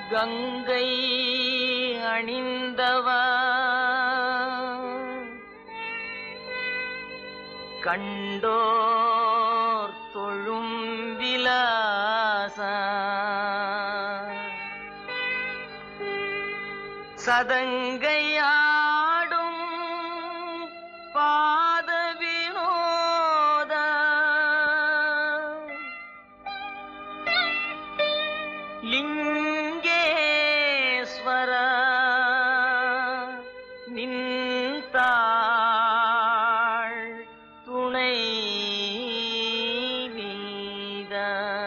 கங்கை அணிந்தவா கண்டோர் தொழும் விலாசா சதங்கையாடும் பாத வினோத லிங்கேஸ்வர நின்றாள் துணை நீதா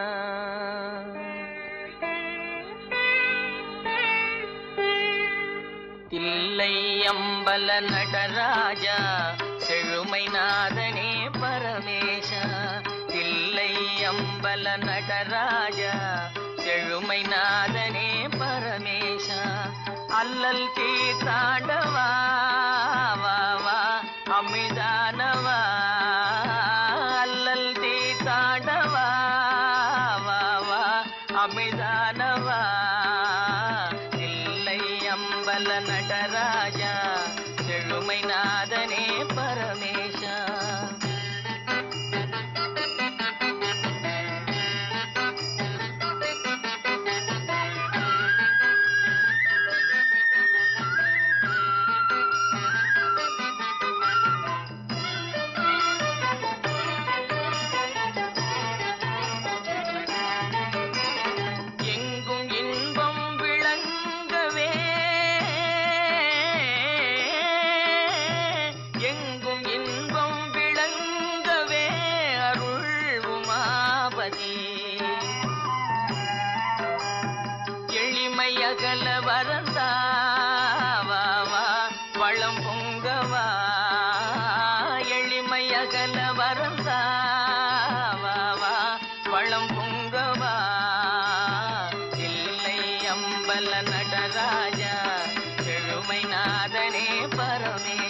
தில்லை அம்பல நடராஜா செழுமை நாதனே பரமேஷா தில்லை அம்பல நடராஜா செழுமை நாதனே பரமேஷா அல்லல் தீர்த்தாண்டவா வா வா அமிதானவா அல்லல் தீர்த்தாண்டவா வா வா அமிதானவா இல்லை அம்பல நடராஜா செழுமை நாதனே பரமேஷா எங்கும் இன்பம் விளங்கவே எங்கும் இன்பம் விளங்கவே அருள் உமாபதி எளிமையகல வரந்தாவா வளம் பொங்கவா எளிமையகல வரந்தாவா வளம் பொங்கவா இல்லை அம்பல நடராஜா செழுமை நாதனே பரமே